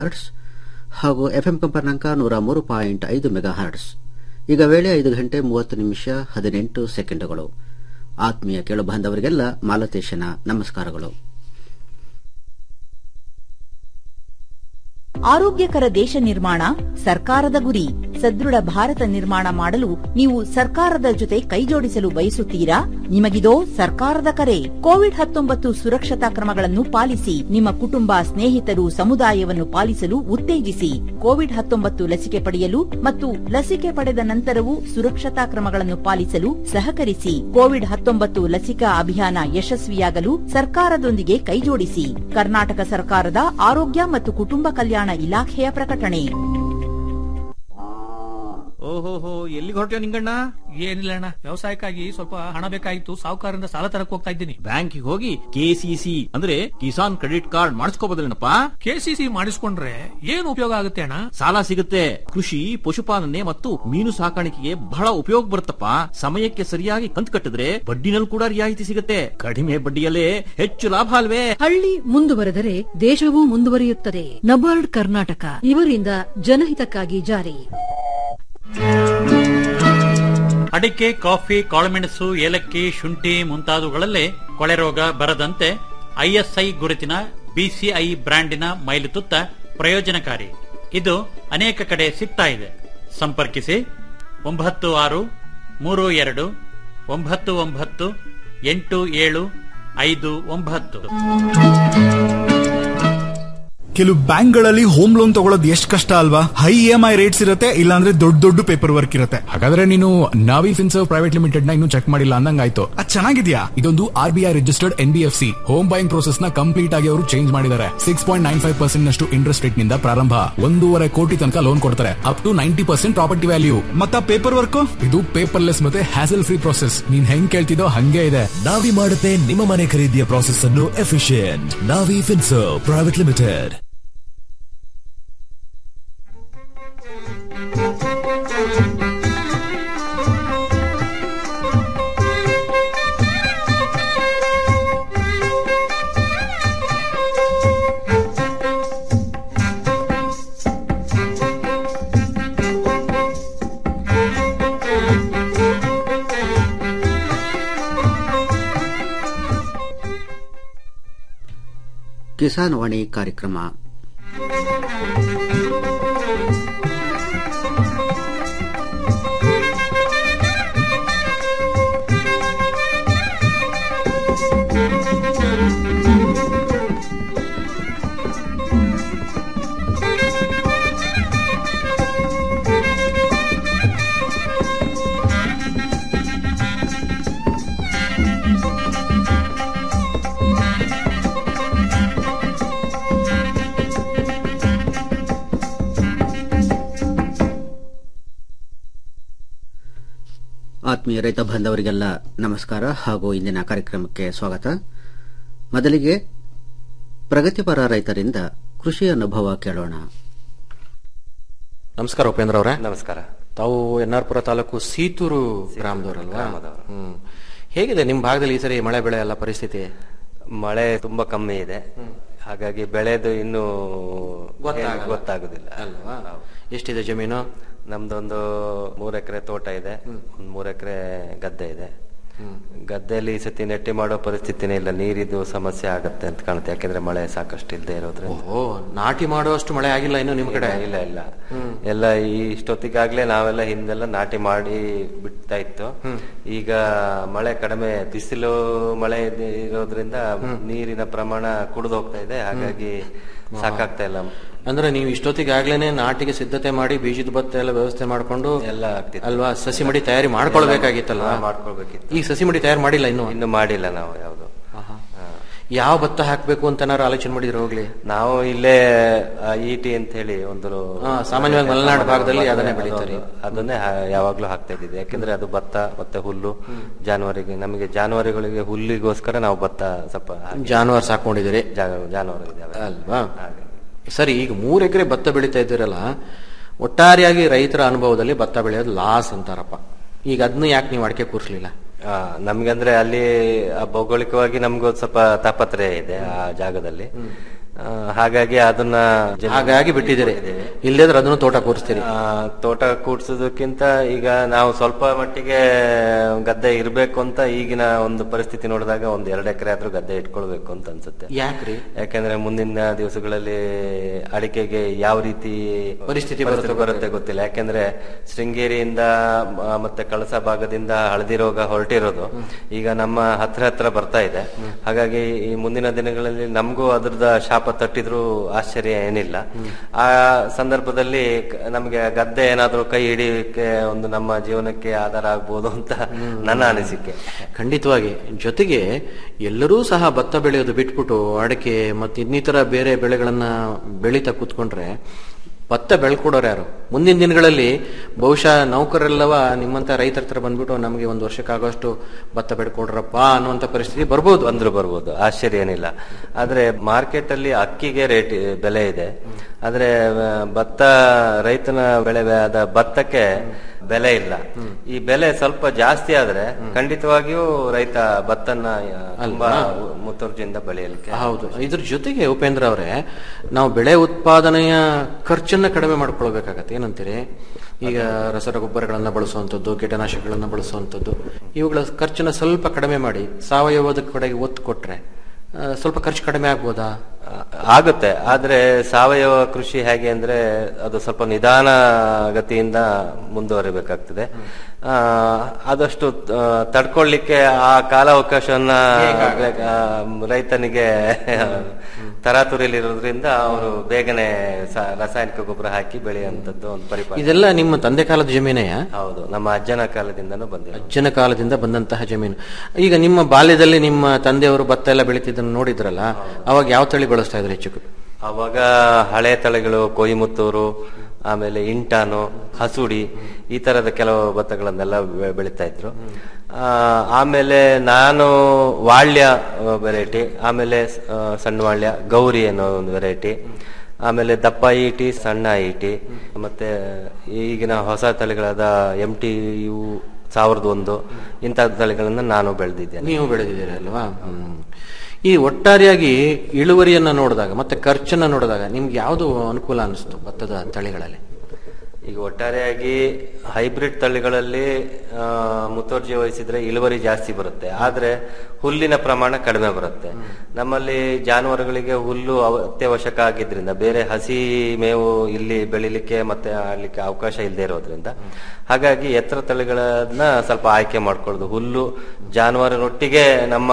Hertz ಹಾಗೂ FM ಕಂಪನಾಂಕ ನೂರ ಮೂರು ಪಾಯಿಂಟ್ ಐದು ಮೆಗಾ ಹರ್ಟ್ಸ್ ಈಗ ವೇಳೆ ಐದು ಗಂಟೆ ಮೂವತ್ತು ನಿಮಿಷ ಹದಿನೆಂಟು ಸೆಕೆಂಡುಗಳು ಆತ್ಮೀಯ ಕೇಳು ಬಾಂಧವರಿಗೆಲ್ಲ ಮಾಲತೇಶನ ನಮಸ್ಕಾರಗಳು ಆರೋಗ್ಯಕರ ದೇಶ ನಿರ್ಮಾಣ ಸರ್ಕಾರದ ಗುರಿ ಸದೃಢ ಭಾರತ ನಿರ್ಮಾಣ ಮಾಡಲು ನೀವು ಸರ್ಕಾರದ ಜೊತೆ ಕೈಜೋಡಿಸಲು ಬಯಸುತ್ತೀರಾ ನಿಮಗಿದೋ ಸರ್ಕಾರದ ಕರೆ ಕೋವಿಡ್ ಹತ್ತೊಂಬತ್ತು ಸುರಕ್ಷತಾ ಕ್ರಮಗಳನ್ನು ಪಾಲಿಸಿ ನಿಮ್ಮ ಕುಟುಂಬ ಸ್ನೇಹಿತರು ಸಮುದಾಯವನ್ನು ಪಾಲಿಸಲು ಉತ್ತೇಜಿಸಿ ಕೋವಿಡ್ ಹತ್ತೊಂಬತ್ತು ಲಸಿಕೆ ಪಡೆಯಲು ಮತ್ತು ಲಸಿಕೆ ಪಡೆದ ನಂತರವೂ ಸುರಕ್ಷತಾ ಕ್ರಮಗಳನ್ನು ಪಾಲಿಸಲು ಸಹಕರಿಸಿ ಕೋವಿಡ್ ಹತ್ತೊಂಬತ್ತು ಲಸಿಕಾ ಅಭಿಯಾನ ಯಶಸ್ವಿಯಾಗಲು ಸರ್ಕಾರದೊಂದಿಗೆ ಕೈಜೋಡಿಸಿ ಕರ್ನಾಟಕ ಸರ್ಕಾರದ ಆರೋಗ್ಯ ಮತ್ತು ಕುಟುಂಬ ಕಲ್ಯಾಣ ಇಲಾಖೆಯ ಪ್ರಕಟಣೆ ಓಹೋಹೋ ಎಲ್ಲಿಗೆ ಹೊರಟ್ಯೋ ನಿಂಗಣ್ಣ ಏನಿಲ್ಲ ಅಣ್ಣ ವ್ಯವಸಾಯಕ್ಕಾಗಿ ಸ್ವಲ್ಪ ಹಣ ಬೇಕಾಗಿತ್ತು ಸಾಹುಕಾರರಿಂದ ಸಾಲ ತರಕ್ ಹೋಗ್ತಾ ಇದ್ದೀನಿ ಬ್ಯಾಂಕಿಗೆ ಹೋಗಿ ಕೆಸಿಸಿ ಅಂದ್ರೆ ಕಿಸಾನ್ ಕ್ರೆಡಿಟ್ ಕಾರ್ಡ್ ಮಾಡಿಸ್ಕೋಬೋದಲ್ಲೇನಪ್ಪ ಕೆಸಿಸಿ ಮಾಡಿಸ್ಕೊಂಡ್ರೆ ಏನ್ ಉಪಯೋಗ ಆಗುತ್ತೆ ಅಣ್ಣ ಸಾಲ ಸಿಗುತ್ತೆ ಕೃಷಿ ಪಶುಪಾಲನೆ ಮತ್ತು ಮೀನು ಸಾಕಾಣಿಕೆಗೆ ಬಹಳ ಉಪಯೋಗ ಬರುತ್ತಪ್ಪ ಸಮಯಕ್ಕೆ ಸರಿಯಾಗಿ ಕಂತು ಕಟ್ಟಿದ್ರೆ ಬಡ್ಡಿನಲ್ಲಿ ಕೂಡ ರಿಯಾಯಿತಿ ಸಿಗುತ್ತೆ ಕಡಿಮೆ ಬಡ್ಡಿಯಲ್ಲೇ ಹೆಚ್ಚು ಲಾಭ ಅಲ್ವೇ ಹಳ್ಳಿ ಮುಂದುವರೆದರೆ ದೇಶವೂ ಮುಂದುವರಿಯುತ್ತದೆ ನಬಾರ್ಡ್ ಕರ್ನಾಟಕ ಇವರಿಂದ ಜನಹಿತಕ್ಕಾಗಿ ಜಾರಿ ಅಡಿಕೆ ಕಾಫಿ ಕಾಳುಮೆಣಸು ಏಲಕ್ಕಿ ಶುಂಠಿ ಮುಂತಾದವುಗಳಲ್ಲೇ ಕೊಳೆ ರೋಗ ಬರದಂತೆ ಐಎಸ್ಐ ಗುರುತಿನ ಬಿಸಿಐ ಬ್ರ್ಯಾಂಡಿನ ಮೈಲುತುತ್ತ ಪ್ರಯೋಜನಕಾರಿ ಇದು ಅನೇಕ ಕಡೆ ಸಿಗ್ತಾ ಇದೆ ಸಂಪರ್ಕಿಸಿ ಒಂಬತ್ತು ಆರು ಮೂರು ಎರಡು ಒಂಬತ್ತು ಒಂಬತ್ತು ಎಂಟು ಏಳು ಐದು ಒಂಬತ್ತು ಕೆಲವು ಬ್ಯಾಂಕ್ಗಳಲ್ಲಿ ಹೋಮ್ ಲೋನ್ ತಗೊಳ್ಳೋದು ಎಷ್ಟು ಕಷ್ಟ ಅಲ್ವಾ high E M I rates ಇರುತ್ತೆ ಇಲ್ಲಾಂದ್ರೆ ದೊಡ್ಡ ದೊಡ್ಡ ಪೇಪರ್ ವರ್ಕ್ ಇರುತ್ತೆ ಹಾಗಾದ್ರೆ ನೀನು ನಾವಿ ಫಿನ್ಸರ್ವ್ ಪ್ರೈವೇಟ್ ಲಿಮಿಟೆಡ್ ನ ಇನ್ನು ಚೆಕ್ ಮಾಡಿಲ್ಲ ಅಂದಂಗಾಯ್ತು ಅದ್ ಚೆನ್ನಾಗಿದ್ಯಾ ಇದೊಂದು R B I registered N B F C home buying process ನ ಕಂಪ್ಲೀಟ್ ಆಗಿ ಅವರು ಚೇಂಜ್ ಮಾಡಿದ್ದಾರೆ six point nine five percent ನಷ್ಟು ಇಂಟ್ರೆಸ್ಟ್ ರೇಟ್ ನಿಂದ ಪ್ರಾರಂಭ ಒಂದೂವರೆ ಕೋಟಿ ತನಕ ಲೋನ್ ಕೊಡ್ತಾರೆ up to ninety percent property value ಮತ್ತ ಪೇಪರ್ ವರ್ಕ್ ಇದು ಪೇಪರ್ಲೆಸ್ ಮತ್ತೆ ಹ್ಯಾಸಲ್ ಫ್ರೀ ಪ್ರೋಸೆಸ್ ನೀನ್ ಹೆಂಗ್ ಕೇಳ್ತಿದೋ ಹಂಗೆ ಇದೆ ನಾವಿ ಮಾಡುತ್ತೆ ನಿಮ್ಮ ಮನೆ ಖರೀದಿಯ ಪ್ರಾಸೆಸ್ ಅನ್ನು efficient Navi finserv private limited Kisan Vani ಕಾರ್ಯಕ್ರಮ ಆತ್ಮೀಯ ರೈತ ಬಾಂಧವರಿಗೆಲ್ಲ ನಮಸ್ಕಾರ ಹಾಗೂ ಇಂದಿನ ಕಾರ್ಯಕ್ರಮಕ್ಕೆ ಸ್ವಾಗತ ಮೊದಲಿಗೆ ಪ್ರಗತಿಪರ ರೈತರಿಂದ ಕೃಷಿ ಅನುಭವ ಕೇಳೋಣ ನಮಸ್ಕಾರ ಉಪೇಂದ್ರ ಅವರೇ ನಮಸ್ಕಾರ ತಾವು ಎನ್ನಾರ್ಪುರ ತಾಲೂಕು ಸೀತೂರು ಗ್ರಾಮದವರಲ್ವಾ ಹ್ಮ್ ಹೇಗಿದೆ ನಿಮ್ಮ ಭಾಗದಲ್ಲಿ ಈ ಸರಿ ಮಳೆ ಬೆಳೆ ಎಲ್ಲ ಪರಿಸ್ಥಿತಿ ಮಳೆ ತುಂಬಾ ಕಮ್ಮಿ ಇದೆ ಹಾಗಾಗಿ ಬೆಳೆದು ಇನ್ನೂ ಗೊತ್ತಾಗಲ್ಲ. ಗೊತ್ತಾಗುದಿಲ್ಲ ಅಲ್ವಾ ಎಷ್ಟಿದೆ ಜಮೀನು ನಮ್ದೊಂದು ಮೂರ್ ಎಕರೆ ತೋಟ ಇದೆ ಒಂದ್ ಮೂರ್ ಎಕರೆ ಗದ್ದೆ ಇದೆ ಗದ್ದೆಯಲ್ಲಿ ಈ ಸತಿ ನೆಟ್ಟಿ ಮಾಡೋ ಪರಿಸ್ಥಿತಿನೇ ಇಲ್ಲ ನೀರಿದು ಸಮಸ್ಯೆ ಆಗತ್ತೆ ಅಂತ ಕಾಣುತ್ತೆ ಯಾಕೆಂದ್ರೆ ಮಳೆ ಸಾಕಷ್ಟು ಇಲ್ಲದೆ ಇರೋದ್ರಿಂದ ಓಹೋ ನಾಟಿ ಮಾಡುವಷ್ಟು ಮಳೆ ಆಗಿಲ್ಲ ಇನ್ನು ನಿಮ್ ಕಡೆ ಇಲ್ಲ ಇಲ್ಲ ಎಲ್ಲ ಈ ಇಷ್ಟೊತ್ತಿಗಾಗ್ಲೇ ನಾವೆಲ್ಲ ಹಿಂದೆಲ್ಲ ನಾಟಿ ಮಾಡಿ ಬಿಡ್ತಾ ಇತ್ತು ಈಗ ಮಳೆ ಕಡಿಮೆ ಬಿಸಿಲು ಮಳೆ ಇದೆ- ಇರೋದ್ರಿಂದ ನೀರಿನ ಪ್ರಮಾಣ ಕುಡಿದು ಹೋಗ್ತಾ ಇದೆ ಹಾಗಾಗಿ ಸಾಕಾಗ್ತಾ ಇಲ್ಲ ಅಂದ್ರೆ ನೀವು ಇಷ್ಟೊತ್ತಿಗಾಗ್ಲೇನೆ ನಾಟಿಗೆ ಸಿದ್ಧತೆ ಮಾಡಿ ಬೀಜದ ಭತ್ತ ಎಲ್ಲ ವ್ಯವಸ್ಥೆ ಮಾಡ್ಕೊಂಡು ಎಲ್ಲ ಆಗ್ತಿತ್ತು ಅಲ್ವಾ ಸಸಿ ಮಡಿ ತಯಾರಿ ಮಾಡ್ಕೊಳ್ಬೇಕಾಗಿತ್ತಲ್ವಾ ಹಾ, ಮಾಡ್ಕೊಳ್ಬೇಕಿತ್ತು ಈಗ ಸಸಿ ಮಡಿ ತಯಾರು ಮಾಡಿಲ್ಲ ಇನ್ನು ಇನ್ನು ಮಾಡಿಲ್ಲ ನಾವು ಯಾವ್ದು ಯಾವ ಭತ್ತ ಹಾಕ್ಬೇಕು ಅಂತ ಏನಾದ್ರು ಆಲೋಚನೆ ಮಾಡಿದ್ರೆ ಹೋಗ್ಲಿ ನಾವು ಇಲ್ಲೇ ಇಟಿ ಅಂತ ಹೇಳಿ ಒಂದು ಹಾ, ಸಾಮಾನ್ಯವಾಗಿ ಮಲೆನಾಡು ಭಾಗದಲ್ಲಿ ಅದನ್ನೇ ಬೆಳೀತಾರೆ. ಅದು- ಅದನ್ನೇ ಹಾ- ಯಾವಾಗ್ಲೂ ಹಾಕ್ತಾ ಇದ್ದಿದ್ದು ಯಾಕಂದ್ರೆ ಅದು ಭತ್ತ ಮತ್ತೆ ಹುಲ್ಲು ಜಾನುವಾರಿಗೆ ನಮಗೆ ಜಾನುವಾರುಗಳಿಗೆ ಹುಲ್ಲಿಗೋಸ್ಕರ ನಾವು ಭತ್ತ ಸ್ವಲ್ಪ ಹಾಕಿ- ಜಾನುವಾರು ಸಾಕೊಂಡಿದ್ದೀರಿ ಜಾ- ಜಾನುವಾರು ಇದಾವೆ ಅಲ್ವಾ ಹಾಗೆ. ಸರಿ ಈಗ ಮೂರ್ ಎಕರೆ ಭತ್ತ ಬೆಳೀತಾ ಇದ್ದೀರಲ್ಲ ಒಟ್ಟಾರೆಯಾಗಿ ರೈತರ ಅನುಭವದಲ್ಲಿ ಭತ್ತ ಬೆಳೆಯೋದು ಲಾಸ್ ಅಂತಾರಪ್ಪ ಈಗ ಅದನ್ನ ಯಾಕೆ ನೀವು ಅಡಿಕೆ ಕೂರಿಸ್ಲಿಲ್ಲ ಆ, ನಮ್ಗಂದ್ರೆ ಅಲ್ಲಿ ಆ ಭೌಗೋಳಿಕವಾಗಿ ನಮ್ಗೊಂದು ಸ್ವಲ್ಪ ತಾಪತ್ರಯ ಇದೆ ಆ ಜಾಗದಲ್ಲಿ ಆ, ಹಾಗಾಗಿ ಅದನ್ನ ಜಮೀನು- ಹಾಗಾಗಿ ಬಿಟ್ಟಿದ್ದೀರಿ ಇಲ್ಲದ್ರೆ ಅದನ್ನು ತೋಟ ಕೂರಿಸ್ತೀರಿ ಆ, ತೋಟ ಕೂಡ್ಸೋದಕ್ಕಿಂತ ಈಗ ನಾವು ಸ್ವಲ್ಪ ಮಟ್ಟಿಗೆ ಗದ್ದೆ ಇರ್ಬೇಕು ಅಂತ ಈಗಿನ ಒಂದು ಪರಿಸ್ಥಿತಿ ನೋಡಿದಾಗ ಒಂದ್ ಎರಡ್ ಎಕರೆ ಆದ್ರೂ ಗದ್ದೆ ಇಟ್ಕೊಳ್ಬೇಕು ಅಂತ ಅನ್ಸುತ್ತೆ ಯಾಕ್ರಿ ಯಾಕಂದ್ರೆ ಮುಂದಿನ ದಿವಸಗಳಲ್ಲಿ ಅಡಿಕೆಗೆ ಯಾವ ರೀತಿ ಪರಿಸ್ಥಿತಿ ಪರಿಸ್ಥಿತಿ ಬರುತ್ತೆ ಗೊತ್ತಿಲ್ಲ ಯಾಕಂದ್ರೆ ಶೃಂಗೇರಿಯಿಂದ ಮ- ಮತ್ತೆ ಕಳಸ ಭಾಗದಿಂದ ಹಳದಿ ರೋಗ ಹೊರಟಿರೋದು ಈಗ ನಮ್ಮ ಹತ್ರ ಹತ್ರ ಬರ್ತಾ ಇದೆ ಹಾಗಾಗಿ ಈ ಮುಂದಿನ ದಿನಗಳಲ್ಲಿ ನಮಗೂ ಅದ್ರದ ಶಾಪ ತಟ್ಟಿದ್ರು ಆಶ್ಚರ್ಯ ಏನಿಲ್ಲ ಆ ಸಂದರ್ಭದಲ್ಲಿ ಕ- ನಮ್ಗೆ ಗದ್ದೆ ಏನಾದ್ರೂ ಕೈ ಹಿಡಿಯಕ್ಕೆ ಒಂದು ನಮ್ಮ ಜೀವನಕ್ಕೆ ಆಧಾರ ಆಗ್ಬೋದು ಅಂತ ನನ್ನ ಅನಿಸಿಕೆ ಖಂಡಿತವಾಗಿ ಜೊತೆಗೆ ಎಲ್ಲರೂ ಸಹ ಭತ್ತ ಬೆಳೆಯೋದು ಬಿಟ್ಬಿಟ್ಟು ಅಡಕೆ ಮತ್ತು ಇನ್ನಿತರ ಬೇರೆ ಬೆಳೆಗಳನ್ನ ಬೆಳೀತಾ ಕೂತ್ಕೊಂಡ್ರೆ ಭತ್ತ ಬೆಳ್ಕೊಡೋರು ಯಾರು ಮುಂದಿನ ದಿನಗಳಲ್ಲಿ ಬಹುಶಃ ನೌಕರೆಲ್ಲವ ನಿಮ್ಮಂತ ರೈತರ ಹತ್ರ ಬಂದ್ಬಿಟ್ಟು ನಮಗೆ ಒಂದು ವರ್ಷಕ್ಕಾಗೋಷ್ಟು ಭತ್ತ ಬೆಳ್ಕೊಡ್ರಪ್ಪ ಅನ್ನುವಂತ ಪರಿಸ್ಥಿತಿ ಬರ್ಬೋದು ಬಂದ್ರು ಬರ್ಬೋದು ಆಶ್ಚರ್ಯ ಏನಿಲ್ಲ ಆದ್ರೆ ಮಾರ್ಕೆಟ್ ಅಲ್ಲಿ ಅಕ್ಕಿಗೆ ರೇಟ್ ಬೆಲೆ ಇದೆ ಆದ್ರೆ ಆ, ಭತ್ತ ರೈತನ ಬೆಳೆ ಆದ ಭತ್ತಕ್ಕೆ ಬೆಲೆ ಇಲ್ಲ ಈ ಬೆಲೆ ಸ್ವಲ್ಪ ಜಾಸ್ತಿ ಆದ್ರೆ ಖಂಡಿತವಾಗಿಯೂ ರೈತ ಭತ್ತನ್ನ ಆ, ತುಂಬಾ ಮುತುರ್ಜಿಯಿಂದ ಬೆಳೆಯಲಿಕ್ಕೆ ಹೌದು ಇದ್ರ ಜೊತೆಗೆ ಉಪೇಂದ್ರ ಅವರೇ ನಾವು ಬೆಳೆ ಉತ್ಪಾದನೆಯ ಖರ್ಚನ್ನ ಕಡಿಮೆ ಮಾಡ್ಕೊಳ್ಬೇಕಾಗತ್ತೆ ಏನಂತೀರಿ ಈಗ ರಸಗೊಬ್ಬರಗಳನ್ನ ಬಳಸುವಂಥದ್ದು ಕೀಟನಾಶಕಗಳನ್ನ ಬಳಸುವಂಥದ್ದು ಇವುಗಳ ಖರ್ಚನ್ನ ಸ್ವಲ್ಪ ಕಡಿಮೆ ಮಾಡಿ ಸಾವಯವದ ಕಡೆಗೆ ಒತ್ತು ಕೊಟ್ರೆ ಆ, ಸ್ವಲ್ಪ ಖರ್ಚು ಕಡಿಮೆ ಆಗ್ಬೋದಾ ಆ, ಆಗುತ್ತೆ ಆದ್ರೆ ಸಾವಯವ ಕೃಷಿ ಹೇಗೆ ಅಂದ್ರೆ ಅದು ಸ್ವಲ್ಪ ನಿಧಾನ ಗತಿಯಿಂದ ಮುಂದುವರಿಬೇಕಾಗ್ತದೆ ಆ, ಆದಷ್ಟು ಆ, ತಡ್ಕೊಳ್ಳಿಕ್ಕೆ ಆ ಕಾಲಾವಕಾಶವನ್ನ ಆ, ರೈತನಿಗೆ ತರಾತುರಿಯಲ್ಲಿರೋದ್ರಿಂದ ಅವರು ಬೇಗನೆ ಸ- ರಾಸಾಯನಿಕ ಗೊಬ್ಬರ ಹಾಕಿ ಬೆಳೆಯುವಂತದ್ದು ಒಂದು ಪರಿಪಾಲ ಇದೆಲ್ಲ ನಿಮ್ಮ ತಂದೆ ಕಾಲದ ಜಮೀನೆಯಾ ಹೌದು ನಮ್ಮ ಅಜ್ಜನ ಕಾಲದಿಂದನೂ ಬಂದಿದೆ ಅಜ್ಜನ ಕಾಲದಿಂದ ಬಂದಂತಹ ಜಮೀನು ಈಗ ನಿಮ್ಮ ಬಾಲ್ಯದಲ್ಲಿ ನಿಮ್ಮ ತಂದೆಯವರು ಭತ್ತ ಎಲ್ಲ ಬೆಳೀತಿದ್ದನ್ನು ನೋಡಿದ್ರಲ್ಲ ಅವಾಗ ಯಾವ ತಳಿ ಬಳಸ್ತಾ ಇದ್ರು ಹೆಚ್ಚು ಅವಾಗ ಹಳೆ ತಳಿಗಳು ಕೊಯಿಮುತ್ತೂರು ಆಮೇಲೆ ಇಂಟಾನು ಹಸುಡಿ ಈ ತರದ ಕೆಲವು ಭತ್ತಗಳನ್ನೆಲ್ಲ ಬೆ- ಬೆಳೀತಾ ಇದ್ರು ಆ, ಆಮೇಲೆ ನಾನು ವಾಳ್ಯ ವೆರೈಟಿ ಆಮೇಲೆ ಆ, ಸಣ್ಣ ವಾಳ್ಯ ಗೌರಿ ಅನ್ನೋ ಒಂದು ವೆರೈಟಿ ಆಮೇಲೆ ದಪ್ಪ ಈಟಿ ಸಣ್ಣ ಈಟಿ ಮತ್ತೆ ಈಗಿನ ಹೊಸ ತಳಿಗಳಾದ ಎಂ ಟಿ ಯು ಸಾವಿರದ ಒಂದು ಇಂಥ ತಳಿಗಳನ್ನ ನಾನು ಬೆಳೆದಿದ್ದೇನೆ ನೀವು ಬೆಳೆದಿದ್ದೀರಿ ಅಲ್ವಾ ಹ್ಮ್. ಈ ಒಟ್ಟಾರೆಯಾಗಿ ಇಳುವರಿಯನ್ನ ನೋಡಿದಾಗ ಮತ್ತೆ ಖರ್ಚನ್ನ ನೋಡಿದಾಗ ನಿಮ್ಗೆ ಯಾವುದು ಅನುಕೂಲ ಅನಿಸ್ತು ಭತ್ತದ ತಳಿಗಳಲ್ಲಿ ಈಗ ಒಟ್ಟಾರೆಯಾಗಿ ಹೈಬ್ರಿಡ್ ತಳಿಗಳಲ್ಲಿ ಆ, ಮುತುವರ್ಜಿ ವಹಿಸಿದ್ರೆ ಇಳುವರಿ ಜಾಸ್ತಿ ಬರುತ್ತೆ ಆದ್ರೆ ಹುಲ್ಲಿನ ಪ್ರಮಾಣ ಕಡಿಮೆ ಬರುತ್ತೆ ನಮ್ಮಲ್ಲಿ ಜಾನುವಾರುಗಳಿಗೆ ಹುಲ್ಲು ಅವ- ಅತ್ಯವಶ್ಯಕ ಆಗಿದ್ರಿಂದ ಬೇರೆ ಹಸಿ ಮೇವು ಇಲ್ಲಿ ಬೆಳಿಲಿಕ್ಕೆ ಮತ್ತೆ ಆಡ್ಲಿಕ್ಕೆ ಅವಕಾಶ ಇಲ್ಲದೆ ಇರೋದ್ರಿಂದ ಹಾಗಾಗಿ ಎತ್ತರ ತಳಿಗಳನ್ನ ಸ್ವಲ್ಪ ಆಯ್ಕೆ ಮಾಡ್ಕೊಳ್ಳೋದು ಹುಲ್ಲು ಜಾನುವಾರಿನೊಟ್ಟಿಗೆ ನಮ್ಮ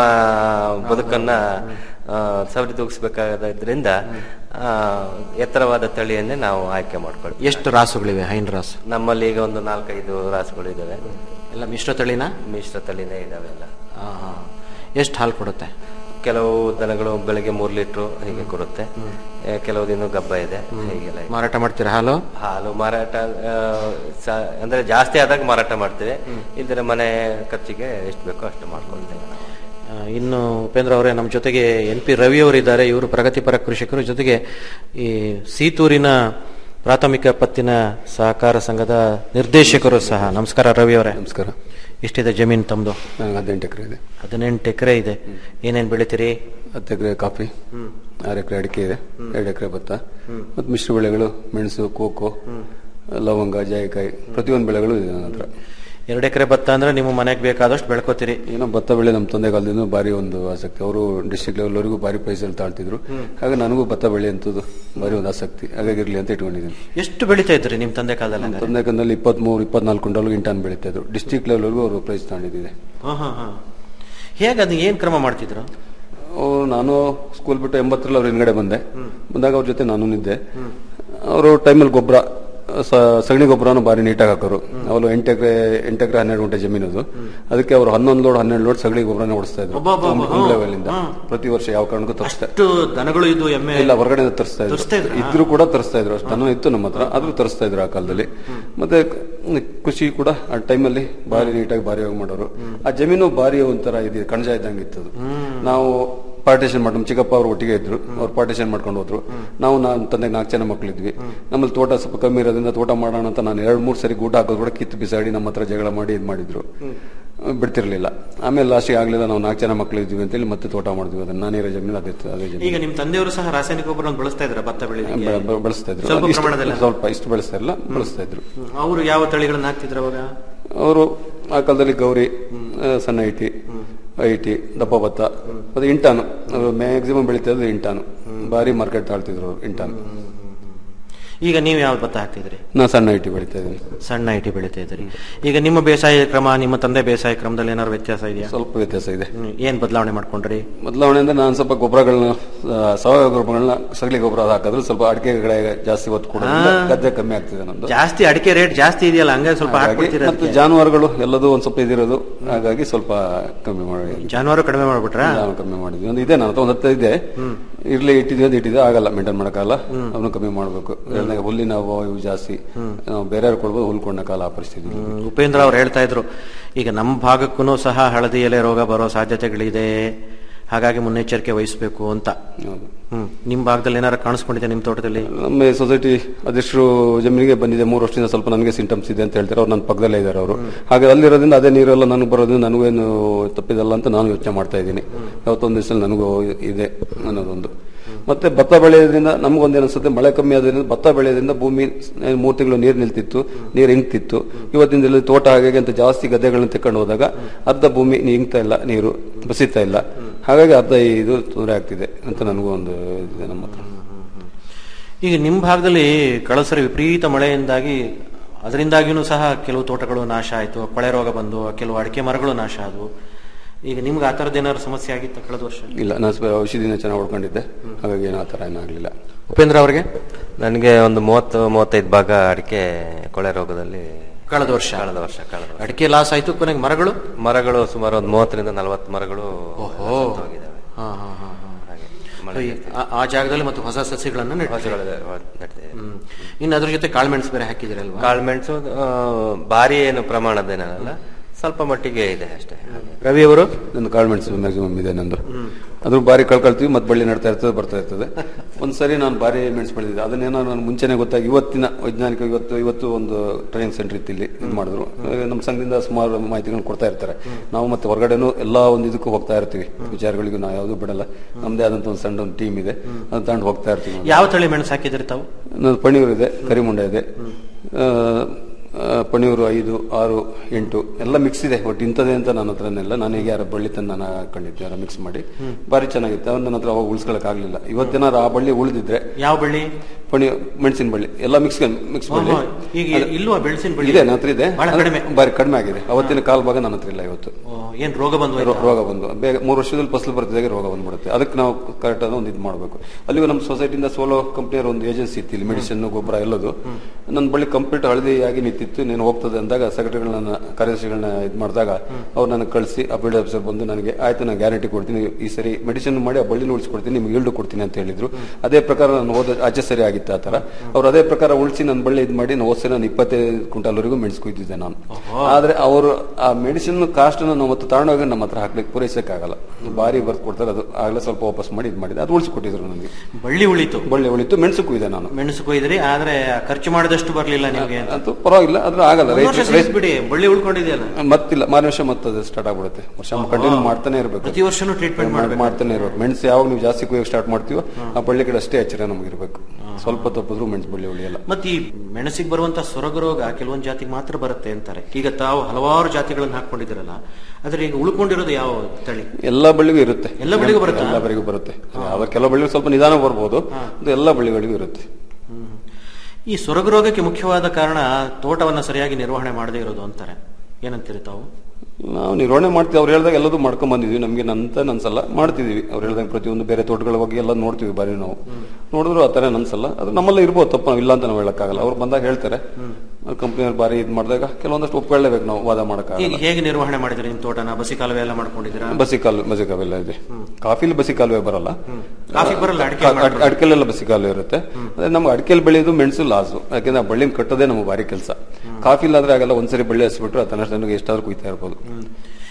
ಬದುಕನ್ನ ಆ, ಸವರಿದೂಗಿಸ್ಬೇಕಾದ್ರಿಂದ ಆ, ಎತ್ತರವಾದ ತಳಿಯನ್ನೇ ನಾವು ಆಯ್ಕೆ ಮಾಡ್ಕೊಳ್ತೀವಿ ಎಷ್ಟು ರಾಸುಗಳಿವೆ ಹೈನ್ ರಾಸು ನಮ್ಮಲ್ಲಿ ಈಗ ಒಂದು ನಾಲ್ಕೈದು ರಾಸುಗಳು ಇದಾವೆ ಎಲ್ಲ ಮಿಶ್ರ ತಳಿನ ಮಿಶ್ರ ತಳಿನೇ ಇದಾವೆ ಎಲ್ಲ ಎಷ್ಟು ಹಾಲು ಕೊಡುತ್ತೆ ಕೆಲವು ದನಗಳು ಬೆಳಗ್ಗೆ ಮೂರ್ ಲೀಟ್ರು ಹೀಗೆ ಕೊಡುತ್ತೆ ಆ, ಕೆಲವು ದಿನ ಗಬ್ಬ ಇದೆ ಹೀಗೆಲ್ಲ ಇದೆ. ಮಾರಾಟ ಮಾಡ್ತೀರಾ ಹಾಲು ಹಾಲು ಮಾರಾಟ ಆ, ಸ- ಅಂದ್ರೆ ಜಾಸ್ತಿ ಆದಾಗ ಮಾರಾಟ ಮಾಡ್ತೇವೆ ಇಲ್ದಿರ ಮನೆ ಖರ್ಚಿಗೆ ಎಷ್ಟು ಬೇಕೋ ಅಷ್ಟು ಮಾಡ್ಕೊಳ್ತೇವೆ ನಾವು. ಆ, ಇನ್ನು ಉಪೇಂದ್ರ ಅವರೇ ನಮ್ಮ ಜೊತೆಗೆ ಎನ್ ಪಿ ರವಿ ಅವರಿದ್ದಾರೆ ಇವರು ಪ್ರಗತಿಪರ ಕೃಷಿಕರು ಜೊತೆಗೆ ಈ ಸೀತೂರಿನ ಪ್ರಾಥಮಿಕ ಪತ್ತಿನ ಸಹಕಾರ ಸಂಘದ ನಿರ್ದೇಶಕರು ಸಹ ನಮಸ್ಕಾರ ರವಿ ಅವರೇ ನಮಸ್ಕಾರ ಎಷ್ಟಿದೆ ಜಮೀನು ತಮ್ಮದು ನನಗೆ ಹದಿನೆಂಟು ಎಕರೆ ಇದೆ ಹದಿನೆಂಟು ಎಕರೆ ಇದೆ ಏನೇನು ಬೆಳಿತೀರಿ ಹತ್ತು ಎಕರೆ ಕಾಫಿ ಆರು ಎಕರೆ ಅಡಿಕೆ ಇದೆ ಎರಡು ಎಕರೆ ಭತ್ತ ಮತ್ತು ಮಿಶ್ರ ಬೆಳೆಗಳು ಮೆಣಸು ಕೋಕೋ ಲವಂಗ ಜಾಯಿಕಾಯಿ ಪ್ರತಿಯೊಂದು ಬೆಳೆಗಳು ಇದೆ ನನ್ನ ಹತ್ರ ಎರಡು ಎಕರೆ ಭತ್ತ ಅಂದ್ರೆ ನಿಮ್ಮ ಮನೆಗೆ ಬೇಕಾದಷ್ಟು ಬೆಳ್ಕೋತೀರಿ ಏನೋ ಭತ್ತ ಬೆಳೆ ನಮ್ಮ ತಂದೆ ಕಾಲದಿಂದ ಭಾರಿ ಒಂದು ಆಸಕ್ತಿ ಅವರು ಡಿಸ್ಟ್ರಿಕ್ಟ್ ಲೆವೆಲ್ವರೆಗೂ ಭಾರಿ ಪ್ರೈಸಲ್ಲಿ ತಾಳ್ತಿದ್ರು ಹಾಗೆ ನನಗೂ ಭತ್ತ ಬೆಳೆ ಅಂತದ್ದು ಭಾರಿ ಒಂದು ಆಸಕ್ತಿ ಹಾಗಾಗಿರ್ಲಿ ಅಂತ ಇಟ್ಕೊಂಡಿದ್ದೀನಿ ಎಷ್ಟು ಬೆಳಿತಾ ಇದ್ರಿ ನಿಮ್ಮ ತಂದೆ ಕಾಲದಲ್ಲಿ ಹಂಗಾರೆ? ತಂದೆ ಕಾಲದಲ್ಲಿ ಇಪ್ಪತ್ಮೂರು ಇಪ್ಪತ್ನಾಲ್ಕು ಕ್ವಿಂಟಲ್ ಇಂಟಾನ್ ಬೆಳೀತಾ ಇದ್ರು ಡಿಸ್ಟ್ರಿಕ್ಟ್ ಲೆವೆಲ್ವರೆಗೂ ಅವರು ಪ್ರೈಸ್ ತಗೊಂಡಿದ್ದಿದೆ ಹಾ ಹಾ ಹಾ ಹೇಗೆ ಅದು ಏನ್ ಕ್ರಮ ಮಾಡ್ತಿದ್ರು ಅವ್ರು ನಾನು ಸ್ಕೂಲ್ ಬಿಟ್ಟು ಎಂಬತ್ತರಲ್ಲಿ ಅವ್ರ ಹಿಂದ್ಗಡೆ ಬಂದೆ ಬಂದಾಗ ಅವ್ರ ಜೊತೆ ನಾನು ನಿದ್ದೆ ಅವರು ಟೈಮಲ್ಲಿ ಗೊಬ್ಬರ ಸಗಣಿ ಗೊಬ್ಬರನು ಭಾರಿ ನೀಟಾಗಿ ಹಾಕೋರು ಅವರು ಎಂಟು ಎಕರೆ ಎಂಟು ಎಕರೆ ಹನ್ನೆರಡು ಗುಂಟೆ ಜಮೀನು ಅದು ಅದಕ್ಕೆ ಅವರು ಹನ್ನೊಂದು ಲೋಡ್ ಹನ್ನೆರಡು ಲೋಡ್ ಸಗಣಿ ಗೊಬ್ಬರನ ಓಡಿಸ್ತಾ ಇದ್ರು ಅಬ್ಬಬ್ಬಬ್ಬ, ಹ್ಮ್, ಹ್ಮ್. ಲೆವೆಲಿಂದ ಪ್ರತಿ ವರ್ಷ ಯಾವ ಕಾರಣಕ್ಕೂ ತರಿಸ್ತಾ ಅಷ್ಟು ದನಗಳು ಇದು ಎಮ್ಮೆ ಇಲ್ಲ ಹೊರಗಡೆ ತರಿಸ್ತಾ ತರಿಸ್ತಾ ಇದ್ರು ಇದ್ರಾ? ಇದ್ರು ಕೂಡ ತರಿಸ್ತಾ ಇದ್ರು ಅಷ್ಟು ದನ ಇತ್ತು ನಮ್ಮ ಹತ್ರ ಆದ್ರೂ ತರಿಸ್ತಾ ಇದ್ರು ಆ ಕಾಲದಲ್ಲಿ ಮತ್ತೆ ಕ- ಕೃಷಿ ಕೂಡ ಆ ಟೈಮಲ್ಲಿ ಭಾರಿ ನೀಟಾಗಿ ಭಾರಿ ಮಾಡೋರು ಆ ಜಮೀನು ಭಾರಿ ಒಂಥರ ಇದೆ ಕಣಜ ಇದ್ದಂಗೆ ಇತ್ತು ಅದು. ನಾವು ಪಾರ್ಟಿಷನ್ ಮಾಡಿ ನಮ್ಮ ಚಿಕ್ಕಪ್ಪ ಅವ್ರು ಒಟ್ಟಿಗೆ ಇದ್ರು ಅವ್ರು ಪಾರ್ಟಿಷನ್ ಮಾಡ್ಕೊಂಡು ಹೋದ್ರು ನಾವು ನಾನು ತಂದೆ ನಾಲ್ಕು ಜನ ಮಕ್ಕಳಿದ್ವಿ ನಮ್ಮಲ್ಲಿ ತೋಟ ಸ್ವಲ್ಪ ಕಮ್ಮಿ ಇರೋದ್ರಿಂದ ತೋಟ ಮಾಡೋಣ ಅಂತ ನಾನು ಎರಡು ಮೂರು ಸರಿ ಗೂಟ ಹಾಕೋದು ಕೂಡ ಕಿತ್ತು ಬಿಸಾಡಿ ನಮ್ಮ ಹತ್ರ ಜಗಳ ಮಾಡಿ ಇದು ಮಾಡಿದ್ರು ಬಿಡ್ತಿರ್ಲಿಲ್ಲ ಆಮೇಲೆ ಲಾಸ್ಟಿಗೆ ಆಗ್ಲಿಲ್ಲ ನಾವು ನಾಲ್ಕು ಜನ ಮಕ್ಕಳು ಇದ್ವಿ ಅಂತೇಳಿ ಮತ್ತೆ ತೋಟ ಮಾಡಿದ್ವಿ ಅದನ್ನ ನಾನಿರೋ ಜಮೀನು ಅದೇ ಅದೇ ಈಗ ಜಮೀನು ನಿಮ್ ತಂದೆಯವರು ಸಹ ರಾಸಾಯನಿಕ ಗೊಬ್ಬರವನ್ನು ಬಳಸ್ತಾ ಇದ್ರ ಭತ್ತ ಬೆಳೆಯೋದಕ್ಕೆ ಬೆ- ಬೆ- ಬಳಸ್ತಾ ಇದ್ರು ಸ್ವಲ್ಪ ಇಷ್ಟು- ಪ್ರಮಾಣದಲ್ಲಿ ಸ್ವಲ್ಪ ಇಷ್ಟು ಬೆಳೆಸ್ತಾ ಇರಲಿಲ್ಲ ಬಳಸ್ತಾ ಇದ್ರು ಅವರು ಯಾವ ತಳಿಗಳನ್ನ ಹಾಕ್ತಿದ್ರು ಅವಾಗ ಅವರು ಆ ಕಾಲದಲ್ಲಿ ಗೌರಿ ಆ, ಸಣ್ಣ ಐಟಿ ಐಟಿ ದಪ್ಪ ಭತ್ತ ಅದು ಇಂಟಾನು ಅವರು ಮ್ಯಾಕ್ಸಿಮಮ್ ಬೆಳೀತಾ ಇದ್ದು ಇಂಟಾನು ಭಾರಿ ಮಾರ್ಕೆಟ್ ತಾಳ್ತಿದ್ರು ಅವರು ಇಂಟಾನು ಈಗ ನೀವು ಯಾವ ಭತ್ತ ಹಾಕ್ತಿದ್ರಿ ನಾ ಸಣ್ಣ ಐಟಿ ಬೆಳೀತಾ ಇದ್ದೀನಿ ಸಣ್ಣ ಐಟಿ ಬೆಳೀತಾ ಇದ್ರಿ ಈಗ ನಿಮ್ಮ ಬೇಸಾಯ ಕ್ರಮ ನಿಮ್ಮ ತಂದೆ ಬೇಸಾಯ ಕ್ರಮದಲ್ಲಿ ಏನಾದ್ರು ವ್ಯತ್ಯಾಸ ಇದೆಯಾ ಸ್ವಲ್ಪ ವ್ಯತ್ಯಾಸ ಇದೆ ಹ್ಮ್. ಏನ್ ಬದಲಾವಣೆ ಮಾಡ್ಕೊಂಡ್ರಿ ಬದಲಾವಣೆ ಅಂದ್ರೆ ನಾನು ಸ್ವಲ್ಪ ಗೊಬ್ಬರಗಳನ್ನ ಆ, ಸಾವಯವ ಗೊಬ್ಬರಗಳನ್ನ ಸಗಲಿ ಗೊಬ್ಬರ ಹಾಕಿದ್ರೆ ಸ್ವಲ್ಪ ಅಡಿಕೆ ಕಡೆ ಜಾಸ್ತಿ ಒತ್ತು ಕೊಡೋದ್ರಿಂದ ಆ. ಗದ್ದೆ ಕಮ್ಮಿ ಆಗ್ತಿದೆ ನಮ್ದು ಜಾಸ್ತಿ ಅಡಿಕೆ ರೇಟ್ ಜಾಸ್ತಿ ಇದೆಯಲ್ಲ ಹಂಗಾಗಿ ಸ್ವಲ್ಪ ಹಾಗಾಗಿ ಹಾಕ್ಬಿಡ್ತೀರಾ ಮತ್ತು ಅದಕ್ಕೆ? ಜಾನುವಾರುಗಳು ಎಲ್ಲದೂ ಒಂದ್ ಸ್ವಲ್ಪ ಇದಿರೋದು ಹಾಗಾಗಿ ಸ್ವಲ್ಪ ಕಮ್ಮಿ ಮಾಡಿ ಜಾನುವಾರು ಕಡಿಮೆ ಮಾಡ್ಬಿಟ್ರಾ ಜಾನು ಕಮ್ಮಿ ಮಾಡಿದ್ವಿ ಒಂದು ಇದೆ ನನ್ನ ಹತ್ರ ಒಂದು ಹತ್ತು ಇದೆ ಇರ್ಲಿ ಇಟ್ಟಿದ್ವಿ ಅಂತ ಇಟ್ಟಿದ್ವಿ ಆಗಲ್ಲ ಮೇಂಟೈನ್ ಮಾಡಕ್ಕಾಗಲ್ಲ ಅವನು ಕಮ್ಮಿ ಮಾಡಬೇಕು ಹೇಳಿದಾಗ ಹುಲ್ಲಿನ ಅಭಾವ ಇವು ಜಾಸ್ತಿ ನಾವು ಬೇರೆಯವ್ರು ಕೊಡ್ಬೋದು ಹುಲ್ ಕೊಂಡಕ್ಕಾಗಲ್ಲ ಆ ಪರಿಸ್ಥಿತಿ ಹ್ಮ್. ಉಪೇಂದ್ರ ಅವ್ರು ಹೇಳ್ತಾ ಇದ್ರು ಈಗ ನಮ್ಮ ಭಾಗಕ್ಕೂ ಸಹ ಹಳದಿ ಎಲೆ ರೋಗ ಬರೋ ಸಾಧ್ಯತೆಗಳಿದೆ ಹಾಗಾಗಿ ಮುನ್ನೆಚ್ಚರಿಕೆ ವಹಿಸಬೇಕು ಅಂತ ಹ್ಮ್ ನಿಮ್ ಭಾಗದಲ್ಲಿ ಏನಾರು ಕಾಣಿಸ್ಕೊಂಡಿದೆ ನಿಮ್ ತೋಟದಲ್ಲಿ ನಮ್ಮ ಸೊಸೈಟಿ ಅದೆಷ್ಟು ಜಮೀನಿಗೆ ಬಂದಿದೆ ಮೂರು ವರ್ಷದಿಂದ ಸ್ವಲ್ಪ ನನಗೆ ಸಿಂಟಮ್ಸ್ ಇದೆ ಅಂತ ಹೇಳ್ತಾರೆ ಅವ್ರು ನನ್ನ ಪಕ್ಕದಲ್ಲೇ ಇದ್ದಾರೆ ಅವರು ಹಾಗೆ ಅಲ್ಲಿರೋದ್ರಿಂದ ಅದೇ ನೀರೆಲ್ಲ ನನಗೆ ಬರೋದ್ರಿಂದ ನನಗೇನು ತಪ್ಪಿದಲ್ಲ ಅಂತ ನಾನು ಯೋಚನೆ ಮಾಡ್ತಾ ಇದ್ದೀನಿ ಯಾವತ್ತೊಂದು ದಿವಸ ನನಗೂ ಇದೆ ಅನ್ನೋದೊಂದು ಮತ್ತೆ ಭತ್ತ ಬೆಳೆಯೋದ್ರಿಂದ ನಮಗೊಂದು ಅನಿಸುತ್ತೆ ಮಳೆ ಕಮ್ಮಿ ಆದ್ರಿಂದ ಭತ್ತ ಬೆಳೆಯೋದ್ರಿಂದ ಭೂಮಿ ಮೂರು ತಿಂಗಳು ನೀರು ನಿಲ್ತಿತ್ತು ನೀರು ಇಂಗ್ತಿತ್ತು ಇವತ್ತಿನ ದಿನದಲ್ಲಿ ತೋಟ ಹಾಗೆ ಅಂತ ಜಾಸ್ತಿ ಗದ್ದೆಗಳನ್ನ ತೆಕ್ಕೊಂಡು ಹೋದಾಗ ಅರ್ಧ ಭೂಮಿ ಇಂಗ್ತಾ ಇಲ್ಲ ನೀರು ಬಸಿತಾ ಇಲ್ಲ ಹಾಗಾಗಿ ಅರ್ಧ ಇದು ತೊಂದರೆ ಆಗ್ತಿದೆ ಅಂತ ನನಗೂ ಒಂದು ಇದೆ ನಮ್ಮ ಹತ್ರ ಈಗ ನಿಮ್ ಭಾಗದಲ್ಲಿ ಕಳಸರಿ ವಿಪರೀತ ಮಳೆಯಿಂದಾಗಿ ಅದರಿಂದಾಗಿಯೂ ಸಹ ಕೆಲವು ತೋಟಗಳು ನಾಶ ಆಯ್ತು ಕೊಳೆ ರೋಗ ಬಂದು ಕೆಲವು ಅಡಿಕೆ ಮರಗಳು ನಾಶ ಆದವು ಈಗ ನಿಮ್ಗೆ ಆ ಥರದ್ದು ಏನಾದ್ರು ಸಮಸ್ಯೆ ಆಗಿತ್ತ ಕಳೆದ ವರ್ಷ ಇಲ್ಲ ನಾನು ಸ್ವಲ್ಪ ಔಷಧಿನ ಚೆನ್ನಾಗಿ ಹೊಡ್ಕೊಂಡಿದ್ದೆ ಹಾಗಾಗಿ ಏನೋ ಆ ಥರ ಏನಾಗಲಿಲ್ಲ ಉಪೇಂದ್ರ ಅವರಿಗೆ ನನಗೆ ಒಂದು ಮೂವತ್ತು ಮೂವತ್ತೈದು ಭಾಗ ಅಡಿಕೆ ಕೊಳೆ ರೋಗದಲ್ಲಿ ಕಳೆದ ವರ್ಷ ಕಳೆದ ವರ್ಷ ಕಳೆದ ವರ್ಷ ಅಡಿಕೆ ಲಾಸ್ ಆಯ್ತು ಕೊನೆಗೆ ಮರಗಳು ಮರಗಳು ಸುಮಾರು ಒಂದು ಮೂವತ್ತರಿಂದ ನಲವತ್ತು ಮರಗಳು ಓಹೋ ಹೋಗಿದ್ದಾವೆ ಹಾ ಹಾ ಹಾ ಹಾ. ಹಾಗೆ ಸೊ ಈ- ಆ- ಆ ಜಾಗದಲ್ಲಿ ಮತ್ತು ಹೊಸ ಸಸ್ಯಗಳನ್ನು ನೆಟ್ಟಿದ್ದೀರಿ. ನೆಟ್ಟಿದ್ದೀವಿ. ಹ್ಮ್. ಇನ್ನು ಅದ್ರ ಜೊತೆ ಕಾಳ್ಮೆಣಸು ಬೇರೆ ಹಾಕಿದಿರಲ್ವಾ ಕಾಳ್ಮೆಣಸು ಆ, ಭಾರಿ ಏನು ಪ್ರಮಾಣದೇನಲ್ಲ ಸ್ವಲ್ಪ ಮಟ್ಟಿಗೆ ಇದೆ ಅಷ್ಟೇ ರವಿ ಅವರು ನನ್ನ ಕಾಳುಮೆಣಸು ಮ್ಯಾಕ್ಸಿಮಮ್ ಇದೆ ನಂದು ಅದ್ರ ಬಾರಿ ಕಳ್ಕೊಳ್ತೀವಿ ಮತ್ತೆ ಬಳ್ಳಿ ನಡ್ತಾ ಇರ್ತದೆ ಬರ್ತಾ ಇರ್ತದೆ ಒಂದ್ಸರಿ ನಾನು ಬಾರಿ ಮೆಣಸು ಬೆಳೆದಿದ್ದೆ ಅದನ್ನೇನೋ ನಾನು ಮುಂಚೆನೆ ಗೊತ್ತಾಗಿ ಇವತ್ತಿನ ವೈಜ್ಞಾನಿಕ ಇವತ್ತು ಇವತ್ತು ಒಂದು ಟ್ರೈನಿಂಗ್ ಸೆಂಟರ್ ಇತ್ತು ಇಲ್ಲಿ ಇದು ಮಾಡಿದ್ರು ಆ, ನಮ್ಮ ಸಂಘದಿಂದ ಸುಮಾರು ಮಾಹಿತಿಗಳನ್ನ ಕೊಡ್ತಾ ಇರ್ತಾರೆ ನಾವು ಮತ್ತೆ ಹೊರಗಡೆನೂ ಎಲ್ಲಾ ಒಂದು ಇದಕ್ಕೂ ಹೋಗ್ತಾ ಇರ್ತೀವಿ ವಿಚಾರಗಳಿಗೂ ನಾವು ಯಾವುದು ಬಿಡಲ್ಲ ನಮ್ದೇ ಆದಂತ ಒಂದು ಸಣ್ಣ ಒಂದು ಟೀಮ್ ಇದೆ ಅದನ್ನ ತಗೊಂಡು ಹೋಗ್ತಾ ಇರ್ತೀವಿ ಯಾವ ತಳಿ ಮೆಣಸು ಹಾಕಿದ್ರಿ ತಾವು ನನ್ನದು ಪಣಿಯೂರು ಇದೆ ಕರಿಮುಂಡ ಇದೆ ಆ, ಆ, ಪಣಿಯೂರು ಐದು ಆರು ಎಂಟು ಎಲ್ಲ ಮಿಕ್ಸ್ ಇದೆ ಒಟ್ಟು ಇಂಥದ್ದೇ ಅಂತ ನನ್ನ ಹತ್ರನೆಲ್ಲ ನಾನು ಈಗ ಯಾರ ಬಳ್ಳಿ ತಂದು ನಾನು ಹಾಕೊಂಡಿದ್ದೆ ಯಾರ ಮಿಕ್ಸ್ ಮಾಡಿ ಭಾರಿ ಚೆನ್ನಾಗಿತ್ತು ಅವ್ನು ನನ್ನ ಹತ್ರ ಅವಾಗ ಉಳಿಸ್ಕೊಳಕ್ ಆಗ್ಲಿಲ್ಲ ಇವತ್ತೇನಾರು ಆ ಬಳ್ಳಿ ಉಳಿದಿದ್ರೆ ಯಾವ ಬಳ್ಳಿ ಪಣಿ ಮೆಣಸಿನ ಬಳ್ಳಿ ಎಲ್ಲ ಮಿಕ್ಸ್ ಮಿಕ್ಸ್ ಬಳ್ಳಿ ಓಹೋ, ಈಗ ಅದು- ಇಲ್ವಾ ಬೆಳೆಸಿನ ಬಳ್ಳಿ ಇದೆ ನನ್ನ ಹತ್ರ ಇದೆ ಬಹಳ ಅದು ಕಡಿಮೆ ಬಾರಿ ಕಡಿಮೆ ಆಗಿದೆ ಅವತ್ತಿನ ಕಾಲ್ ಭಾಗ ನನ್ನ ಹತ್ರ ಇಲ್ಲ ಇವತ್ತು ಓ, ಏನ್ ರೋಗ ಬಂದು ರೋ- ರೋಗ ಬಂದು ಬೇಗ ಮೂರು ವರ್ಷದಲ್ಲಿ ಫಸಲು ಬರ್ತಿದ್ದಾಗೆ ರೋಗ ಬಂದ್ಬಿಡುತ್ತೆ ಅದಕ್ಕೆ ನಾವು ಕರೆಕ್ಟ್ ಆದ ಒಂದು ಇದು ಮಾಡಬೇಕು ಅಲ್ಲಿಗೂ ನಮ್ಮ ಸೊಸೈಟಿಯಿಂದ ಸೋಲೋ ಕಂಪ್ನಿಯರ್ ಒಂದು ಏಜೆನ್ಸಿ ಇತ್ತು ಇಲ್ಲಿ ಮೆಡಿಸಿನ್ ಗೊಬ್ಬರ ಎಲ್ಲದು ನನ್ನ ಬಳಿ ಕಂಪ್ಲೀಟ್ ಹಳದಿ ಆಗಿ ನಿಂತಿತ್ತು ನೀನು ಹೋಗ್ತದೆ ಅಂದಾಗ ಸೆಕ್ರೆಟರಿಗಳನ್ನ ಕಾರ್ಯದರ್ಶಿಗಳನ್ನ ಇದು ಮಾಡಿದಾಗ ಅವ್ರು ನನಗೆ ಕಳಿಸಿ ಆ ಫೀಲ್ಡ್ ಆಫೀಸರ್ ಬಂದು ನನಗೆ ಆಯ್ತು ನಾನು ಗ್ಯಾರಂಟಿ ಕೊಡ್ತೀನಿ ಈ ಸರಿ ಮೆಡಿಸಿನ್ ಮಾಡಿ ಆ ಬಳ್ಳಿನ ಉಳಿಸ್ಕೊಡ್ತೀನಿ ನಿಮ್ಗೆ ಈಲ್ಡ್ ಕೊಡ್ತೀನಿ ಅಂತ ಹೇಳಿದ್ರು ಅದೇ ಪ್ರಕಾರ ನಾನು ಹೋದ ಆಚೆ ಸರಿ ಆಗಿತ್ತು ಆ ತರ ಅವ್ರು ಅದೇ ಪ್ರಕಾರ ಉಳಿಸಿ ನನ್ನ ಬಳ್ಳಿ ಇದು ಮಾಡಿ ನಾನು ಹೋದ ನಾನು ಇಪ್ಪತ್ತೈದು ಕ್ವಿಂಟಲ್ವರೆಗೂ ಮೆಣಸು ಕುಯ್ದಿದ್ದೆ ನಾನು ಆದ್ರೆ ಅವರು ಆ ಮೆಡಿಸಿನ್ ಕಾಸ್ಟ್ ನಾವು ಮತ್ತೆ ತಗೊಂಡೋಗಿ ನಮ್ಮ ಹತ್ರ ಹಾಕ್ಲಿಕ್ಕೆ ಪೂರೈಸಕ್ಕಾಗಲ್ಲ ಭಾರಿ ಬರ್ದು ಕೊಡ್ತಾರೆ ಅದು ಆಗ್ಲೇ ಸ್ವಲ್ಪ ವಾಪಸ್ ಮಾಡಿ ಇದು ಮಾಡಿದೆ ಅದು ಉಳಿಸ್ಕೊಟ್ಟಿದ್ರು ನನಗೆ ಬಳ್ಳಿ ಉಳಿತು ಬಳ್ಳಿ ಉಳಿತು ಮೆಣಸು ಕುಯ್ದೆ ನಾನು ಮೆಣಸು ಕೊಯ್ದ್ರಿ ಆದ್ರೆ ಖರ್ಚು ಮಾಡಿದಷ್ಟು ಬರ್ಲಿಲ್ಲ ನಿಮ್ಗೆ ಅಂತ ಅದು ಪರವಾಗಿಲ್ಲ ಆದ್ರೆ ಆಗಲ್ಲ ಒಂದ್ ವರ್ಷ ರೈತ ರೈತ ಬಿಡಿ ಬಳ್ಳಿ ಉಳ್ಕೊಂಡಿದೆಯಲ್ಲ ಮತ್ತಿಲ್ಲ ಮಾರನೇ ವರ್ಷ ಮತ್ತೆ ಅದು ಸ್ಟಾರ್ಟ್ ಆಗ್ಬಿಡುತ್ತೆ ವರ್ಷ ಕಂಟಿನ್ಯೂ ಮಾಡ್ತಾನೆ ಇರಬೇಕು ಪ್ರತಿ ವರ್ಷನೂ ಟ್ರೀಟ್ಮೆಂಟ್ ಮಾಡ್ಬೇಕು ಮಾಡ್ತಾನೆ ಇರ್ಬೇಕು ಮೆಣಸು ಯಾವಾಗ ನೀವು ಜಾಸ್ತಿ ಕುಯ್ಯಕ್ಕೆ ಸ್ಟಾರ್ಟ್ ಮಾಡ್ತೀವೋ ಆ ಬಳ್ಳಿ ಕಡೆ ಅಷ್ಟೇ ಎಚ್ಚರ ನಮ್ಗೆ ಇರಬೇಕು ಸ್ವಲ್ಪ ತಪ್ಪಿದ್ರು ಮೆಣಸು ಬಳ್ಳಿ ಉಳಿಯಲ್ಲ ಮತ್ತೆ ಈ ಮೆಣಸಿಗೆ ಬರುವಂತ ಸೊರಗ ರೋಗ ಕೆಲವೊಂದು ಜಾತಿಗೆ ಮಾತ್ರ ಬರುತ್ತೆ ಅಂತಾರೆ ಈಗ ತಾವು ಹಲವಾರು ಜಾತಿಗಳನ್ನು ಹಾಕೊಂಡಿದ್ದೀರಲ್ಲ ಆದ್ರೆ ಈಗ ಉಳ್ಕೊಂಡಿರೋದು ಯಾವ ತಳಿ ಎಲ್ಲ ಬಳ್ಳಿಗೂ ಇರುತ್ತೆ ಎಲ್ಲ ಬಳ್ಳಿಗೂ ಬರುತ್ತಾ? ಎಲ್ಲ ಬಳ್ಳಿಗೂ ಬರುತ್ತೆ ಯಾವ ಕೆಲವು ಬಳ್ಳಿಗೂ ಸ್ವಲ್ಪ ನಿಧಾನ ಬರ್ಬೋದು ಅದು ಎಲ್ಲ ಬಳ್ಳಿಗಳಿಗೂ ಇರುತ್ತೆ ಈ ಸೊರಗ ರೋಗಕ್ಕೆ ಮುಖ್ಯವಾದ ಕಾರಣ ತೋಟವನ್ನ ಸರಿಯಾಗಿ ನಿರ್ವಹಣೆ ಮಾಡದೇ ಇರೋದು ಅಂತಾರೆ ಏನಂತೀರಿ ತಾವು ನಾವು ನಿರ್ವಹಣೆ ಮಾಡ್ತೀವಿ ಅವ್ರು ಹೇಳ್ದಾಗ ಎಲ್ಲದೂ ಮಾಡ್ಕೊಂಡ್ ಬಂದಿದ್ವಿ ನಮ್ಗೆ ನಂತ ನನ್ಸಲ್ಲ ಮಾಡ್ತಿದೀವಿ ಅವ್ರು ಹೇಳ್ದಂಗೆ ಪ್ರತಿಯೊಂದು ಬೇರೆ ತೋಟಗಳ ಬಗ್ಗೆ ಎಲ್ಲ ನೋಡ್ತೀವಿ ಬಾರಿ ನಾವು ನೋಡಿದ್ರು ಆ ತರ ನನ್ಸಲ್ಲ ಅದು ನಮ್ಮಲ್ಲ ಇರ್ಬೋದು ತಪ್ಪು ನಾವು ಇಲ್ಲ ಅಂತ ನಾವು ಹೇಳಕ್ಕಾಗಲ್ಲ ಅವ್ರು ಬಂದಾಗ ಹೇಳ್ತಾರೆ ಕಂಪ್ನಿಯವ್ರು ಬಾರಿ ಇದು ಮಾಡಿದಾಗ ಕೆಲವೊಂದಷ್ಟು ಒಪ್ಕೊಳ್ಳೇಬೇಕು ನಾವು ವಾದ ಈಗ ಮಾಡಕ್ಕಾಗಲ್ಲ ಹೇಗೆ ನಿರ್ವಹಣೆ ಮಾಡಿದ್ರಿ ನಿಮ್ ತೋಟನ ಬಸಿ ಕಾಲುವೆ ಎಲ್ಲ ಮಾಡ್ಕೊಂಡಿದ್ದೀರಾ ಬಸಿ ಕಾಲು ಬಸಿ ಕಾಲುವೆ ಇದೆ ಕಾಫಿಲಿ ಬಸಿ ಕಾಲುವೆ ಬರಲ್ಲ ಕಾಫಿ ಬರಲ್ಲ ಅಡಿಕೆ ಅಡ್- ಅಡ್- ಅಡಿಕೆಲೆಲ್ಲ ಬಸಿ ಕಾಲುವೆ ಇರುತ್ತೆ ಅದೇ ನಮ್ಗೆ ಅಡಿಕೆಲ್ ಬೆಳೆಯೋದು ಮೆಣಸು ಲಾಸು ಯಾಕೆಂದ್ರೆ ಆ ಬಳ್ಳಿನ ಕಟ್ಟೋದೇ ನಮ್ಗೆ ಭಾರಿ ಕೆಲಸ ಕಾಫಿ ಇಲ್ಲಾದ್ರೆ ಆಗಲ್ಲ ಒಂದ್ಸರಿ ಬಳ್ಳಿ ಹಸ್ಬಿಟ್ರೆ ತನ್ನಷ್ಟು ನನಗೆ ಎಷ್ಟಾದ್ರೂ ಕುಯ್ತಾ ಇರ್ಬೋದು